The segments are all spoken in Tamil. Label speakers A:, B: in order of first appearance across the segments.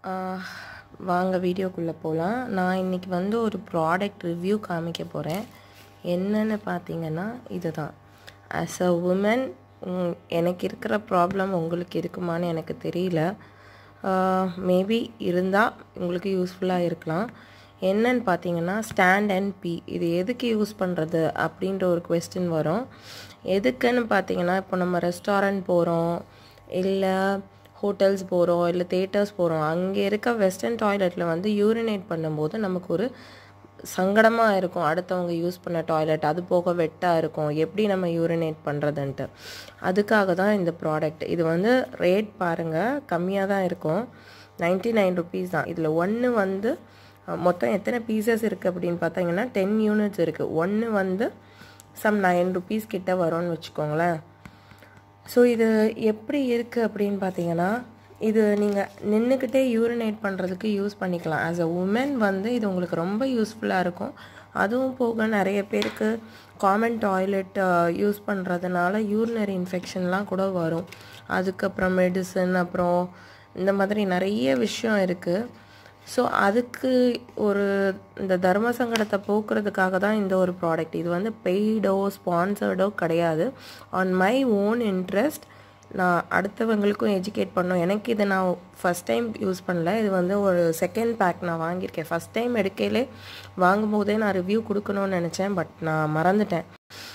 A: ஆஹ், வாங்க வீடியோக்குள்ளே போகலாம் நான் இன்றைக்கி வந்து ஒரு ப்ராடக்ட் ரிவ்யூ காமிக்க போகிறேன் என்னன்னு பார்த்தீங்கன்னா இதுதான் ஆஸ் அ உமன் எனக்கு இருக்கிற ப்ராப்ளம் உங்களுக்கு இருக்குமான்னு எனக்கு தெரியல மேபி இருந்தால் உங்களுக்கு யூஸ்ஃபுல்லாக இருக்கலாம் என்னன்னு பார்த்தீங்கன்னா ஸ்டாண்ட் அண்ட் பி இது எதுக்கு யூஸ் பண்ணுறது அப்படின்ற ஒரு கொஸ்டின் வரும் எதுக்குன்னு பார்த்தீங்கன்னா இப்போ நம்ம ரெஸ்டாரண்ட் போகிறோம் இல்லை ஹோட்டல்ஸ் போகிறோம் இல்லை தேட்டர்ஸ் போகிறோம் அங்கே இருக்க வெஸ்டர்ன் டாய்லெட்டில் வந்து யூரினேட் பண்ணும்போது நமக்கு ஒரு சங்கடமாக இருக்கும் அடுத்தவங்க யூஸ் பண்ண டாய்லெட் அது போக வெட்டாக இருக்கும் எப்படி நம்ம யூரினேட் பண்ணுறதுன்ட்டு அதுக்காக தான் இந்த ப்ராடக்ட் இது வந்து ரேட் பாருங்கள் கம்மியாக தான் இருக்கும் நைன்ட்டி நைன் ருபீஸ் தான் இதில் ஒன்று வந்து அஹ், மொத்தம் எத்தனை பீசஸ் இருக்குது அப்படின்னு பார்த்தீங்கன்னா டென் யூனிட்ஸ் இருக்குது ஒன்று வந்து சம் நைன் ருபீஸ் கிட்ட வரும்னு வச்சுக்கோங்களேன் ஸோ இது எப்படி இருக்குது அப்படின்னு பார்த்தீங்கன்னா இது நீங்கள் நின்றுக்கிட்டே யூரினேட் பண்ணுறதுக்கு யூஸ் பண்ணிக்கலாம் ஆஸ் அ உமன் வந்து இது உங்களுக்கு ரொம்ப யூஸ்ஃபுல்லாக இருக்கும் அதுவும் போக நிறைய பேருக்கு காமன் டாய்லெட் யூஸ் பண்ணுறதுனால யூரினரி இன்ஃபெக்ஷன்லாம் கூட வரும் அதுக்கப்புறம் மெடிசன் அப்புறம் இந்த மாதிரி நிறைய விஷயம் இருக்குது ஸோ அதுக்கு ஒரு இந்த தர்ம சங்கடத்தை போக்குறதுக்காக தான் இந்த ஒரு ப்ராடக்ட் இது வந்து பெய்டோ ஸ்பான்சர்டோ கிடையாது ஆன் மை ஓன் இன்ட்ரெஸ்ட் நான் அடுத்தவங்களுக்கும் எஜுகேட் பண்ணோம் எனக்கு இதை நான் ஃபஸ்ட் டைம் யூஸ் பண்ணல இது வந்து ஒரு செகண்ட் பேக் நான் வாங்கியிருக்கேன் ஃபஸ்ட் டைம் எடுக்கையிலே வாங்கும்போதே நான் ரிவ்யூ கொடுக்கணும்னு நினச்சேன் பட் நான் மறந்துட்டேன்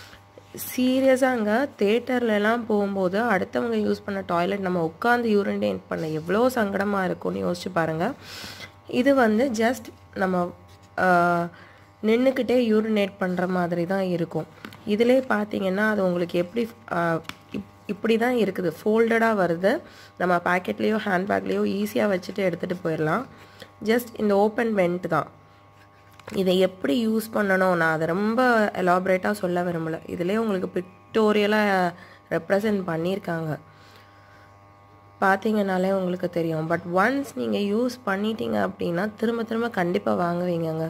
A: சீரியஸாங்க தேட்டர்லலாம் போகும்போது அடுத்தவங்க யூஸ் பண்ண டாய்லெட் நம்ம உட்காந்து யூரினேட் பண்ண எவ்வளோ சங்கடமாக இருக்கும்னு யோசிச்சு பாருங்கள் இது வந்து ஜஸ்ட் நம்ம நின்றுக்கிட்டே யூரினேட் பண்ணுற மாதிரி தான் இருக்கும் இதிலே பார்த்தீங்கன்னா அது உங்களுக்கு எப்படி ஆஹ், இப்- இப்படி தான் இருக்குது ஃபோல்டடாக வருது நம்ம பேக்கெட்லேயோ ஹேண்ட்பேக்லேயோ ஈஸியாக வச்சுட்டு எடுத்துகிட்டு போயிடலாம் ஜஸ்ட் இந்த ஓப்பன் வெண்ட் தான் இதை எப்படி யூஸ் பண்ணணும் நான் அதை ரொம்ப எலாபரேட்டாக சொல்ல விரும்பல இதிலே உங்களுக்கு பிக்டோரியலாக ரெப்ரசன்ட் பண்ணியிருக்காங்க பார்த்தீங்கனாலே உங்களுக்கு தெரியும் பட் ஒன்ஸ் நீங்கள் யூஸ் பண்ணிட்டீங்க அப்படின்னா திரும்ப திரும்ப கண்டிப்பாக வாங்குவீங்கங்க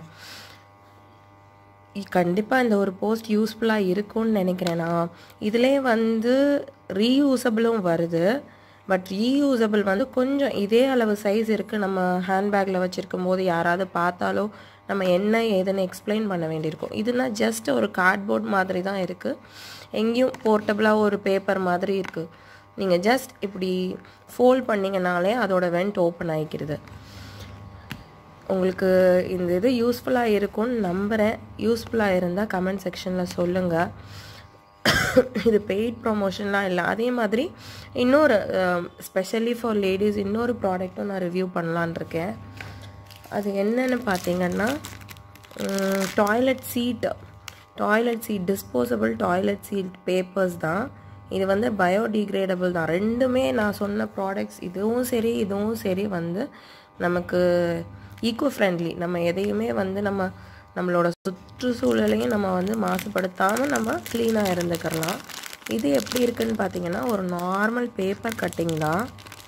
A: கண்டிப்பாக இந்த ஒரு போஸ்ட் யூஸ்ஃபுல்லாக இருக்கும்னு நினைக்கிறேன் நான் இதிலே வந்து ரீயூசபிளும் வருது பட் ரீயூசபிள் வந்து கொஞ்சம் இதே அளவு சைஸ் இருக்குது நம்ம ஹேண்ட்பேக்கில் வச்சுருக்கும் போது யாராவது பார்த்தாலோ நம்ம என்ன ஏதுன்னு எக்ஸ்பிளைன் பண்ண வேண்டியிருக்கும் இதுனா ஜஸ்ட் ஒரு கார்ட்போர்ட் மாதிரி தான் இருக்குது எங்கேயும் போர்ட்டபுளாக ஒரு பேப்பர் மாதிரி இருக்குது நீங்கள் ஜஸ்ட் இப்படி ஃபோல்ட் பண்ணிங்கனாலே அதோட வெண்ட் ஓப்பன் ஆகிக்கிறது உங்களுக்கு இந்த இது யூஸ்ஃபுல்லாக இருக்கும்னு நம்புகிறேன் யூஸ்ஃபுல்லாக இருந்தால் கமெண்ட் செக்ஷனில் சொல்லுங்கள் இது பெய்ட் ப்ரொமோஷன்லாம் இல்லை அதே மாதிரி இன்னொரு ஸ்பெஷலி ஃபார் லேடிஸ் இன்னொரு ப்ராடக்ட்டும் நான் ரிவ்யூ பண்ணலான் இருக்கேன் அது என்னன்னு பார்த்தீங்கன்னா toilet seat toilet seat disposable toilet seat papers தான் இது வந்து பயோடிகிரேடபிள் தான் ரெண்டுமே நான் சொன்ன ப்ராடக்ட்ஸ் இதுவும் சரி இதுவும் சரி வந்து நமக்கு ஈக்கோ ஃப்ரெண்ட்லி நம்ம எதையுமே வந்து நம்ம நம்மளோட சுற்றுச்சூழலையும் நம்ம வந்து மாசுபடுத்தாமல் நம்ம க்ளீனாக இருந்துக்கிறலாம் இது எப்படி இருக்குன்னு பார்த்தீங்கன்னா ஒரு நார்மல் பேப்பர் கட்டிங் தான்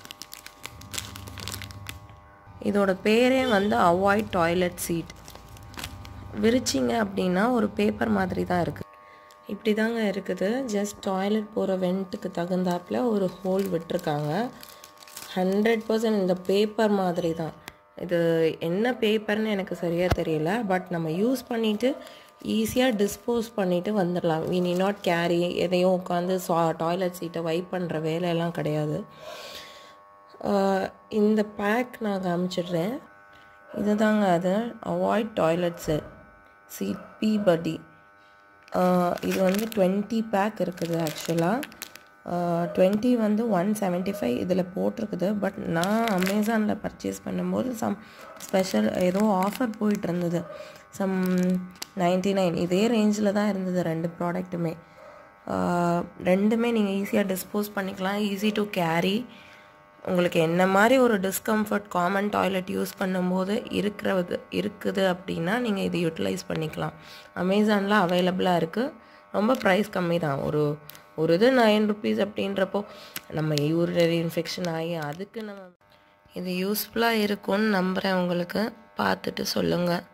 A: இதோட பேரே வந்து அவாய்ட் டாய்லெட் சீட் விரிச்சிங்க அப்படின்னா ஒரு பேப்பர் மாதிரி தான் இருக்குது இப்படி தாங்க இருக்குது ஜஸ்ட் டாய்லெட் போகிற வெண்ட்டுக்கு தகுந்தாப்புல ஒரு ஹோல் விட்டுருக்காங்க ஹண்ட்ரட் பர்சன்ட் இந்த பேப்பர் மாதிரி தான் இது என்ன பேப்பர்னு எனக்கு சரியாக தெரியல பட் நம்ம யூஸ் பண்ணிவிட்டு ஈஸியாக டிஸ்போஸ் பண்ணிவிட்டு வந்துடலாம் வி நீ நாட் கேரி எதையும் உட்காந்து டாய்லெட் சீட்டை வைப் பண்ணுற வேலையெல்லாம் கிடையாது ஆஹ் இந்த பேக் நான் காமிச்சிடுறேன் இதுதாங்க அது அவாய்ட் டாய்லெட்ஸு சீட் பி படி இது வந்து டுவெண்ட்டி பேக் இருக்குது ஆக்சுவலாக டுவெண்ட்டி வந்து ஒன் செவன்ட்டி ஃபைவ் இதில் போட்டிருக்குது பட் நான் அமேசானில் பர்ச்சேஸ் பண்ணும்போது சம் ஸ்பெஷல் ஏதோ ஆஃபர் போயிட்டு இருந்தது சம் நைன்ட்டி நைன் இதே ரேஞ்சில் தான் இருந்தது ரெண்டு ப்ராடக்ட்டுமே ரெண்டுமே நீங்கள் ஈஸியாக டிஸ்போஸ் பண்ணிக்கலாம் ஈஸி டு கேரி உங்களுக்கு என்ன மாதிரி ஒரு டிஸ்கம்ஃபர்ட் காமன் டாய்லெட் யூஸ் பண்ணும்போது இருக்கிறது இருக்குது அப்படின்னா நீங்கள் இது யூட்டிலைஸ் பண்ணிக்கலாம் அமேசானில் அவைலபிளாக இருக்குது ரொம்ப ப்ரைஸ் கம்மி தான் ஒரு ஒரு இது நைன் ருபீஸ் அப்படின்றப்போ நம்ம யூரினரி இன்ஃபெக்ஷன் ஆகி அதுக்கு நம்ம இது யூஸ்ஃபுல்லாக இருக்கும்னு நம்புகிறேன் உங்களுக்கு பார்த்துட்டு சொல்லுங்கள்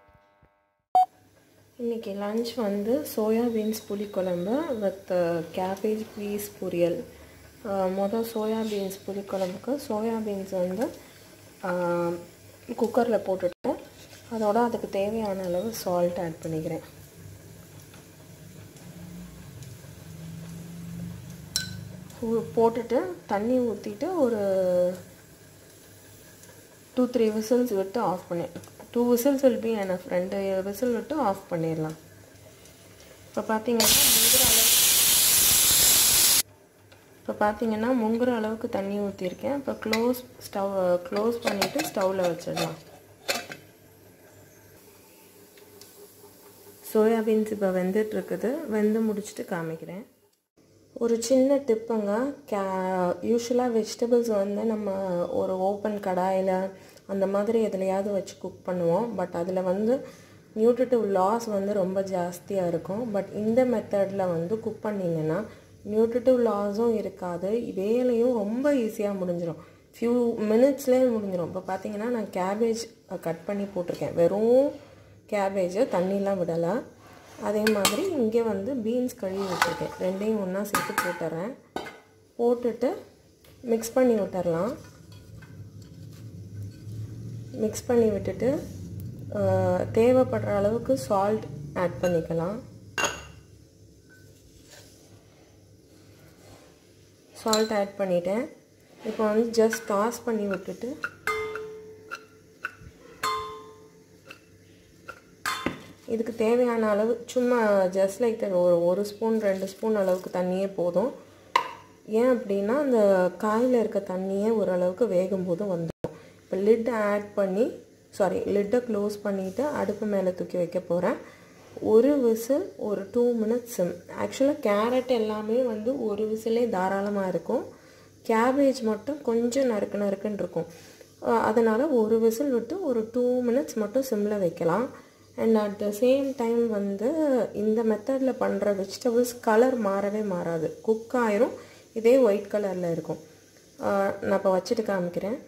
A: இன்றைக்கி லஞ்ச் வந்து சோயா பீன்ஸ் புளிக்குழம்பு வித் கேபேஜ் பீஸ் பொரியல் மொதல் சோயா பீன்ஸ் புளிக்குழம்புக்கு சோயா பீன்ஸ் வந்து குக்கரில் போட்டுட்டு அதோட அதுக்கு தேவையான அளவு சால்ட் ஆட் பண்ணிக்கிறேன் போட்டுட்டு தண்ணி ஊற்றிட்டு ஒரு டூ த்ரீ விசில்ஸ் விட்டு ஆஃப் பண்ணி two whistles will be enough ரெண்டு விசில் விட்டு ஆஃப் பண்ணிடலாம் இப்போ பார்த்தீங்கன்னா முங்குற அளவு இப்போ பார்த்தீங்கன்னா முங்குற அளவுக்கு தண்ணி ஊற்றிருக்கேன் இப்போ க்ளோஸ் ஸ்டவ் க்ளோஸ் பண்ணிவிட்டு ஸ்டவ்வில் வச்சிடலாம் சோயாபீன்ஸ் இப்போ வெந்துட்டுருக்குது வெந்து முடிச்சுட்டு காமிக்கிறேன் ஒரு சின்ன டிப்புங்க கே யூஸ்வலாக வெஜிடபிள்ஸ் வந்து நம்ம ஒரு ஓப்பன் கடாயில் அந்த மாதிரி எதுலையாவது வச்சு குக் பண்ணுவோம் பட் அதில் வந்து நியூட்ரிட்டிவ் லாஸ் வந்து ரொம்ப ஜாஸ்தியாக இருக்கும் பட் இந்த மெத்தடில் வந்து குக் பண்ணிங்கன்னா நியூட்ரிட்டிவ் லாஸும் இருக்காது வேலையும் ரொம்ப ஈஸியாக முடிஞ்சிடும் ஃபியூ மினிட்ஸ்லேயே முடிஞ்சிடும் இப்போ பார்த்தீங்கன்னா நான் கேபேஜ் கட் பண்ணி போட்டிருக்கேன் வெறும் கேபேஜை தண்ணிலாம் விடலை அதே மாதிரி இங்கே வந்து பீன்ஸ் கழுவி வச்சுருக்கேன் ரெண்டையும் ஒன்றா சேர்த்து போட்டுறேன் போட்டுட்டு மிக்ஸ் பண்ணி விட்டுறலாம் மிக்ஸ் பண்ணி விட்டுட்டு தேவைப்படுற அளவுக்கு சால்ட் ஆட் பண்ணிக்கலாம் சால்ட் ஆட் பண்ணிட்டேன் இப்போ வந்து ஜஸ்ட் டாஸ் பண்ணி விட்டுட்டு இதுக்கு தேவையான அளவு சும்மா ஜஸ்ட் லைக் ஒரு ஒரு ஸ்பூன் ரெண்டு ஸ்பூன் அளவுக்கு தண்ணியே போதும் ஏன் அப்படின்னா அந்த காயில் இருக்க தண்ணியே ஓரளவுக்கு வேகும்போது வந்துடும் இப்போ லிட் ஆட் பண்ணி சாரி லிட்டை க்ளோஸ் பண்ணிவிட்டு அடுப்பு மேலே தூக்கி வைக்க போகிறேன் ஒரு விசில் ஒரு டூ மினிட்ஸ் சிம் ஆக்சுவலாக கேரட் எல்லாமே வந்து ஒரு விசிலே தாராளமாக இருக்கும் கேபேஜ் மட்டும் கொஞ்சம் நறுக்கு நறுக்குன்னு இருக்கும் அதனால் ஒரு விசில் விட்டு ஒரு டூ மினிட்ஸ் மட்டும் சிம்மில் வைக்கலாம் and at the same time வந்து இந்த மெத்தடில் பண்ணுற வெஜிடபிள்ஸ் கலர் மாறவே மாறாது குக் ஆயிரும் இதே ஒயிட் கலரில் இருக்கும் நான் இப்போ வச்சுட்டு காமிக்கிறேன்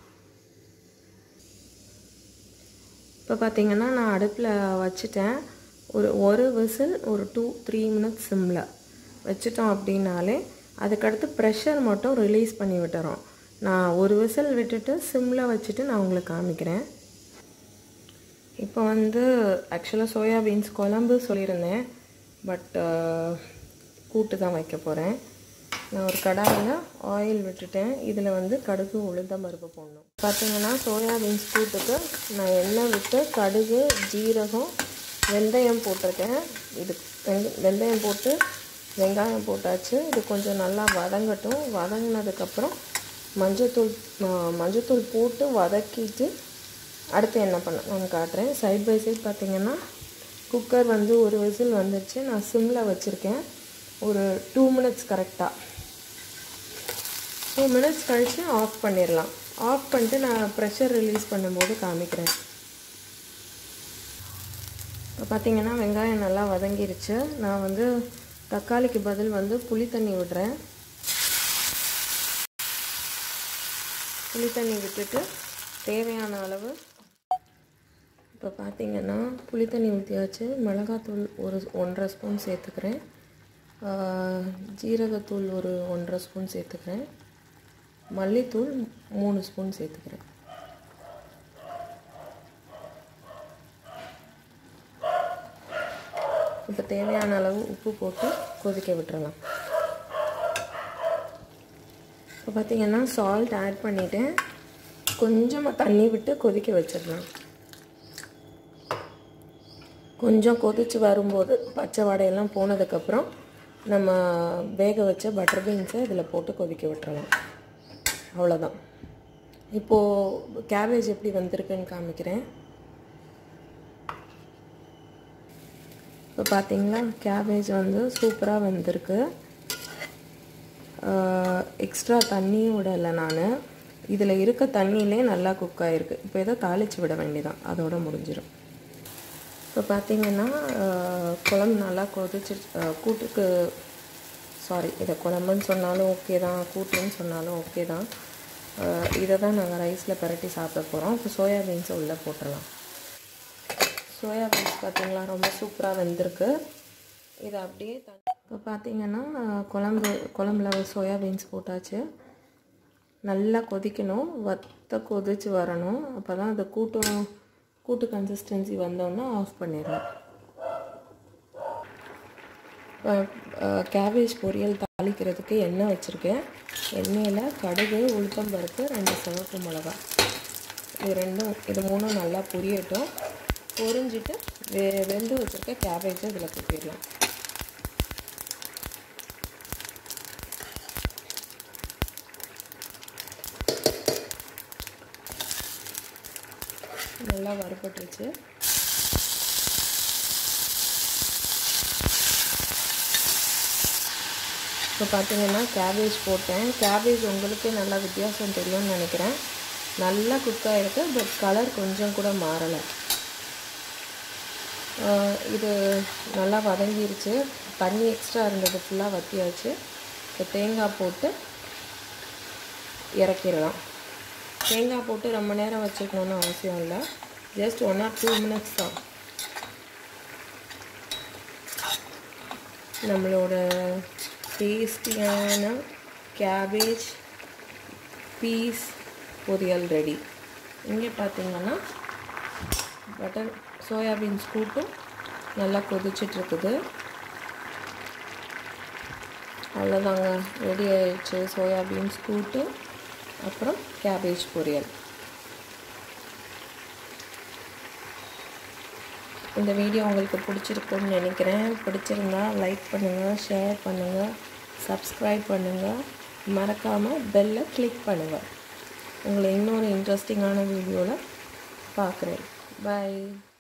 A: இப்போ பார்த்தீங்கன்னா நான் அடுப்பில் வச்சுட்டேன் ஒரு ஒரு விசில் ஒரு டூ த்ரீ மினிட்ஸ் சிம்மில் வச்சுட்டோம் அப்படின்னாலே அதுக்கடுத்து ப்ரெஷர் மட்டும் ரிலீஸ் பண்ணி விட்டுறோம் நான் ஒரு விசில் விட்டுட்டு சிம்மில் வச்சுட்டு நான் உங்களுக்கு காமிக்கிறேன் இப்போ வந்து ஆக்சுவலாக சோயா பீன்ஸ் குழம்பு சொல்லியிருந்தேன் பட் கூட்டு தான் வைக்க போகிறேன் நான் ஒரு கடாயில் ஆயில் விட்டுட்டேன் இதில் வந்து கடுகு உளுந்தம் பருப்பு போடணும் பார்த்தீங்கன்னா சோயா பீன்ஸ் கூட்டுக்கு நான் எண்ணெய் விட்டு கடுகு ஜீரகம் வெந்தயம் போட்டிருக்கேன் இது வெந்தயம் போட்டு வெங்காயம் போட்டாச்சு இது கொஞ்சம் நல்லா வதங்கட்டும் வதங்கினதுக்கப்புறம் மஞ்சத்தூள் மஞ்சத்தூள் போட்டு வதக்கிட்டு அடுத்து என்ன பண்ண நான் காட்டுறேன் சைட் பை சைட் பார்த்திங்கன்னா குக்கர் வந்து ஒரு விசில் வந்துடுச்சு நான் சிம்மில் வச்சுருக்கேன் ஒரு டூ மினிட்ஸ் கரெக்டாக டூ மினிட்ஸ் கழித்து ஆஃப் பண்ணிடலாம் ஆஃப் பண்ணிட்டு நான் ப்ரெஷர் ரிலீஸ் பண்ணும்போது காமிக்கிறேன் இப்போ பார்த்திங்கன்னா வெங்காயம் நல்லா வதங்கிருச்சு நான் வந்து தக்காளிக்கு பதில் வந்து புளி தண்ணி விடுறேன் புளி தண்ணி விட்டுட்டு தேவையான அளவு இப்போ பார்த்தீங்கன்னா புளி தண்ணி ஊற்றியாச்சு மிளகாத்தூள் ஒரு ஒன்றரை ஸ்பூன் சேர்த்துக்கிறேன் ஜீரகத்தூள் ஒரு ஒன்றரை ஸ்பூன் சேர்த்துக்கிறேன் மல்லித்தூள் மூணு ஸ்பூன் சேர்த்துக்கிறேன் இப்போ தேவையான அளவு உப்பு போட்டு கொதிக்க விட்டுறலாம் இப்போ பார்த்தீங்கன்னா சால்ட் ஆட் பண்ணிவிட்டேன் கொஞ்சமாக தண்ணி விட்டு கொதிக்க வச்சிடலாம் கொஞ்சம் கொதித்து வரும்போது பச்சை வடையெல்லாம் போனதுக்கப்புறம் நம்ம வேக வச்ச பட்டர் பீன்ஸை இதில் போட்டு கொதிக்க விட்டுறலாம் அவ்வளோதான் இப்போது கேபேஜ் எப்படி வந்திருக்குன்னு காமிக்கிறேன் இப்போ பார்த்தீங்களா கேபேஜ் வந்து சூப்பராக வந்திருக்கு எக்ஸ்ட்ரா தண்ணியும் விடலை நான் இதில் இருக்க தண்ணியிலே நல்லா குக் ஆகிருக்கு இப்போ ஏதோ தாளித்து விட வேண்டியதான் அதோட முடிஞ்சிடும் இப்போ பார்த்தீங்கன்னா குழம்பு நல்லா கொதிச்சு கூட்டுக்கு சாரி இதை குழம்புன்னு சொன்னாலும் ஓகே தான் கூட்டுன்னு சொன்னாலும் ஓகே தான் இதை தான் நாங்கள் ரைஸில் பரட்டி சாப்பிட போகிறோம் இப்போ சோயா பீன்ஸை உள்ளே போட்டுடலாம் சோயா பீன்ஸ் பார்த்திங்களா ரொம்ப சூப்பராக வெந்திருக்கு இதை அப்படியே த இப்போ பார்த்தீங்கன்னா குழம்பு குழம்புல சோயா பீன்ஸ் போட்டாச்சு நல்லா கொதிக்கணும் வத்த கொதிச்சு வரணும் அப்போ தான் அந்த கூட்டம் கூட்டு கன்சிஸ்டன்சி வந்தோன்னா ஆஃப் பண்ணிடலாம் கேபேஜ் பொரியல் தாளிக்கிறதுக்கு எண்ணெய் வச்சுருக்கேன் எண்ணெயில் கடுகு உளுத்தம்பருப்பு ரெண்டு சிவப்பு மிளகா இது ரெண்டும் இது மூணும் நல்லா பொரியட்டும் பொரிஞ்சிட்டு வெ வெந்து வச்சுருக்க கேபேஜை இதில் கொட்டிடலாம் நல்லா வறுபட்டுருச்சு இப்போ பார்த்தீங்கன்னா கேபேஜ் போட்டேன் கேபேஜ் உங்களுக்கே நல்லா வித்தியாசம் தெரியும்னு நினைக்கிறேன் நல்லா குக் ஆகிருக்கு பட் கலர் கொஞ்சம் கூட மாறலை இது நல்லா வதங்கிருச்சு தண்ணி எக்ஸ்ட்ரா இருந்தது ஃபுல்லாக வற்றியாச்சு இப்போ தேங்காய் போட்டு இறக்கிடலாம் தேங்காய் போட்டு ரொம்ப நேரம் வச்சுக்கணுன்னு அவசியம் இல்லை just one or two minutes தான் நம்மளோட டேஸ்டியான கேபேஜ் பீஸ் பொரியல் ரெடி இங்கே பார்த்தீங்கன்னா பட்டர் சோயாபீன்ஸ் கூட்டும் நல்லா கொதிச்சிட்ருக்குது அவ்வளோதாங்க ரெடி ஆயிடுச்சு சோயாபீன்ஸ் கூட்டு அப்புறம் கேபேஜ் பொரியல் இந்த வீடியோ உங்களுக்கு பிடிச்சிருக்குன்னு நினைக்கிறேன் பிடிச்சிருந்தா லைக் பண்ணுங்கள் ஷேர் பண்ணுங்கள் சப்ஸ்கிரைப் பண்ணுங்கள் மறக்காமல் பெல்லை கிளிக் பண்ணுங்கள் உங்களை இன்னொரு இன்ட்ரெஸ்டிங்கான வீடியோவில் பார்க்குறேன் பாய்